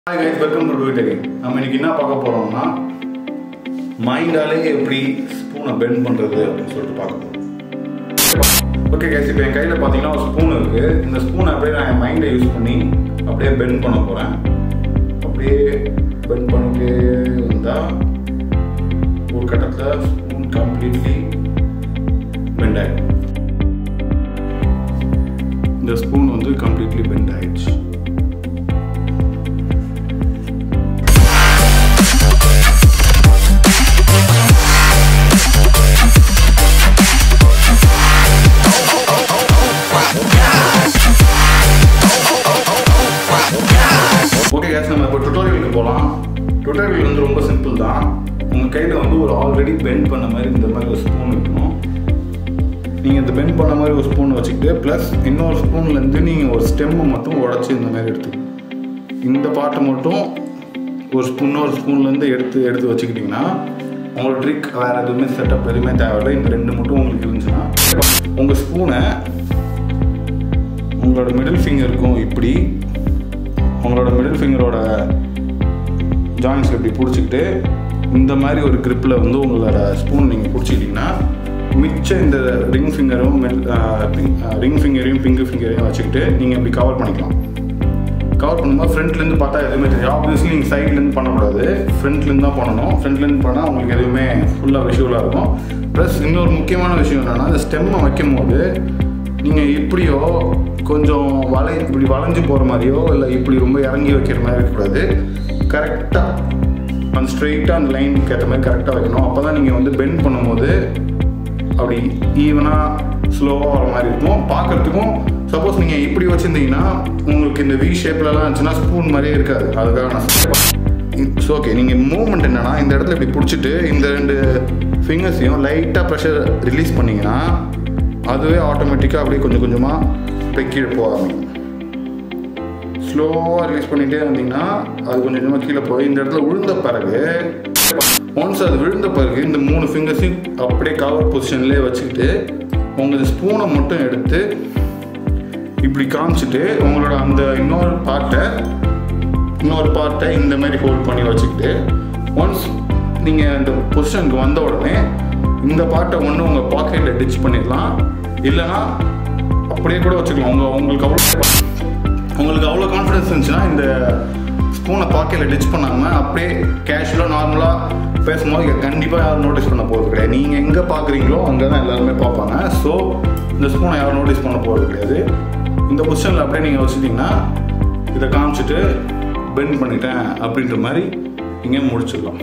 hi guys welcome to டூ டெக்கிங் நம்ம இன்னைக்கு என்ன பார்க்க போறோம்னா மைண்டாலே எப்படி ஸ்பூனை பெண்ட் பண்ணுறது அப்படின்னு சொல்லிட்டு பார்க்க போகிறோம் ஓகே கைஸ் இப்போ என் கையில் பார்த்தீங்கன்னா ஒரு ஸ்பூன் இருக்குது இந்த ஸ்பூனை அப்படியே நான் என் மைண்டை யூஸ் பண்ணி அப்படியே பெண்ட் பண்ண போகிறேன் அப்படியே பெண்ட் பண்ணிட்டே வந்தால் ஒரு கட்டத்தில் ஸ்பூன் கம்ப்ளீட்லி பெண்ட் ஆகிடும் இந்த ஸ்பூன் வந்து கம்ப்ளீட்லி பெண்ட் ஆயிடுச்சு ஓகே கேஸ் நம்ம இப்போ டுட்டோரியலுக்கு போகலாம் டுட்டோரியல் வந்து ரொம்ப சிம்பிள் தான் உங்கள் கையில் வந்து ஒரு ஆல்ரெடி பெண்ட் பண்ண மாதிரி இந்த மாதிரி ஒரு ஸ்பூன் இருக்கணும் நீங்கள் இந்த பெண்ட் பண்ண மாதிரி ஒரு ஸ்பூன் வச்சுக்கிட்டு ப்ளஸ் இன்னொரு ஸ்பூன்லேருந்து நீங்கள் ஒரு ஸ்டெம்மை மட்டும் உடச்சி இந்த மாதிரி எடுத்து இந்த பாட்டை மட்டும் ஒரு ஸ்பூன் ஒரு ஸ்பூன்லேருந்து எடுத்து எடுத்து வச்சுக்கிட்டிங்கன்னா உங்களோட ட்ரிக் வேறு எதுவுமே செட்டப் எதுவுமே தேவையில்லை இந்த ரெண்டு மட்டும் உங்களுக்கு இருந்துச்சுன்னா உங்கள் ஸ்பூனை உங்களோட மிடில் ஃபிங்கருக்கும் இப்படி உங்களோட மிடில் ஃபிங்கரோட ஜாயின்ஸ் இப்படி பிடிச்சிக்கிட்டு இந்த மாதிரி ஒரு gripல வந்து உங்களோட ஸ்பூன் நீங்கள் பிடிச்சிக்கிட்டிங்கன்னா மிச்சம் இந்த ரிங் ஃபிங்கரும் ரிங் ஃபிங்கரையும் பிங்கு ஃபிங்கரையும் வச்சுக்கிட்டு நீங்கள் இப்படி கவர் பண்ணிக்கலாம் கவர் பண்ணும்போது ஃப்ரண்ட்லேருந்து பார்த்தா எதுவுமே தெரியும் ஆப்வியஸ்லி நீங்கள் சைட்லேருந்து பண்ணக்கூடாது ஃப்ரண்ட்லேருந்து தான் பண்ணணும் ஃப்ரண்ட்லேருந்து பண்ணால் உங்களுக்கு எதுவுமே ஃபுல்லாக விஷுவலாக இருக்கும் ப்ளஸ் இன்னொரு முக்கியமான விஷயம் என்னென்னா இந்த ஸ்டெம்மை வைக்கும் போது நீங்கள் இப்படியோ கொஞ்சம் வளை இப்படி வளைஞ்சு போகிற மாதிரியோ இல்லை இப்படி ரொம்ப இறங்கி வைக்கிற மாதிரி இருக்கக்கூடாது கரெக்டாக அந்த ஸ்ட்ரெயிட்டாக அந்த லைனுக்கு ஏற்ற மாதிரி கரெக்டாக வைக்கணும் அப்போ தான் நீங்கள் வந்து பெண்ட் பண்ணும்போது அப்படி ஈவனாக ஸ்லோவாக வர மாதிரி இருக்கும் பார்க்குறதுக்கும் சப்போஸ் நீங்கள் இப்படி வச்சுருந்தீங்கன்னா உங்களுக்கு இந்த வி ஷேப்லலாம் இருந்துச்சுன்னா ஸ்பூன் மாதிரியே இருக்காது அதுக்காக நான் இட்ஸ் ஓகே நீங்கள் மூவ்மெண்ட் என்னன்னா இந்த இடத்துல இப்படி பிடிச்சிட்டு இந்த ரெண்டு ஃபிங்கர்ஸையும் லைட்டாக ப்ரெஷர் ரிலீஸ் பண்ணிங்கன்னா அதுவே ஆட்டோமேட்டிக்காக அப்படியே கொஞ்சம் கொஞ்சமாக அப்படியே கீழே போக ஆரம்பிக்கும் ஸ்லோவாக ரிலீஸ் பண்ணிகிட்டே இருந்தீங்கன்னா அது கொஞ்சம் கொஞ்சமாக கீழே போய் இந்த இடத்துல விழுந்த பிறகு ஒன்ஸ் அது விழுந்த பிறகு இந்த மூணு ஃபிங்கர்ஸையும் அப்படியே கவர் பொசிஷன்லேயே வச்சுக்கிட்டு உங்கள் ஸ்பூனை மட்டும் எடுத்து இப்படி காமிச்சிட்டு உங்களோட அந்த இன்னொரு பார்ட்டை இன்னொரு பார்ட்டை இந்த மாதிரி ஹோல்ட் பண்ணி வச்சுக்கிட்டு ஒன்ஸ் நீங்கள் இந்த பொசிஷனுக்கு வந்த உடனே இந்த பார்ட்டை ஒன்று உங்கள் பாக்கெட்டில் டிச் பண்ணிடலாம் இல்லைன்னா அப்படியே கூட வச்சுக்கலாம் உங்கள் உங்களுக்கு அவ்வளோ உங்களுக்கு அவ்வளோ கான்ஃபிடன்ஸ் இருந்துச்சுன்னா இந்த ஸ்பூனை பாக்கெட்டில் டிச் பண்ணாமல் அப்படியே கேஷுவலாக நார்மலாக பேசும்போது கண்டிப்பாக யாரும் நோட்டீஸ் பண்ண போகிறது கிடையாது நீங்கள் எங்கே பார்க்குறீங்களோ அங்கே தான் எல்லாருமே பார்ப்பாங்க ஸோ இந்த ஸ்பூனை யாரும் நோட்டீஸ் பண்ண போகிறது கிடையாது இந்த பொசிஷனில் அப்படியே நீங்கள் வச்சுட்டிங்கன்னா இதை காமிச்சிட்டு பெண்ட் பண்ணிட்டேன் அப்படின்ற மாதிரி நீங்கள் முடிச்சிடலாம்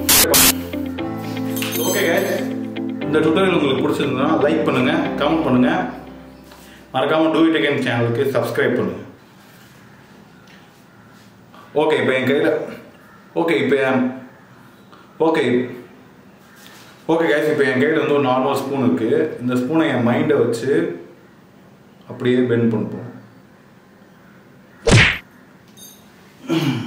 ஓகே இந்த டுட்டோரியல் உங்களுக்கு பிடிச்சிருந்ததுன்னா லைக் பண்ணுங்கள் கமெண்ட் பண்ணுங்கள் மறக்காமல் டூ இட் அகேன் சேனலுக்கு சப்ஸ்கிரைப் பண்ணுங்கள் ஓகே இப்போ என் கையில் ஓகே இப்போ என் ஓகே ஓகே கேஸ் இப்போ என் கையில் வந்து ஒரு நார்மல் ஸ்பூன் இருக்குது இந்த ஸ்பூனை என் மைண்டை வச்சு அப்படியே பெண்ட் பண்ணுவோம்